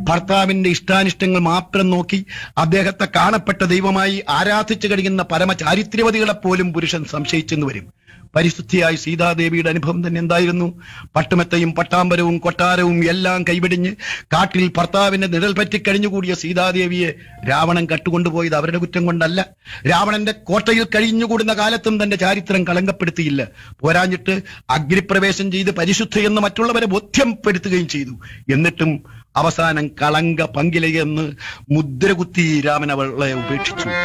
ഭർത്താവിന്റെ ഇഷ്ടാനിഷ്ടങ്ങൾ മാത്രം നോക്കി അദ്ദേഹത്തെ കാണപ്പെട്ട ദൈവമായി ആരാധിച്ചു കഴിയുന്ന പരമചാരിത്ര്യവതികളെ പോലും പുരുഷൻ സംശയിച്ചെന്ന് വരും പരിശുദ്ധിയായ സീതാദേവിയുടെ അനുഭവം തന്നെ എന്തായിരുന്നു പട്ടുമെത്തയും പട്ടാമ്പരവും കൊട്ടാരവും എല്ലാം കൈവിടിഞ്ഞ് കാട്ടിൽ ഭർത്താവിന്റെ നിഴൽ പറ്റി കഴിഞ്ഞുകൂടിയ സീതാദേവിയെ രാവണൻ കട്ടുകൊണ്ടുപോയത് അവരുടെ കുറ്റം കൊണ്ടല്ല രാവണന്റെ കോട്ടയിൽ കഴിഞ്ഞുകൂടുന്ന കാലത്തും തന്റെ ചാരിത്രം കളങ്കപ്പെടുത്തിയില്ല പോരാഞ്ഞിട്ട് അഗ്നിപ്രവേശം ചെയ്ത് പരിശുദ്ധയെന്ന് മറ്റുള്ളവരെ ബോധ്യപ്പെടുത്തുകയും ചെയ്തു എന്നിട്ടും അവസാനം കളങ്ക പങ്കിലയെന്ന് മുദ്ര കുത്തി രാമൻ അവളെ ഉപേക്ഷിച്ചു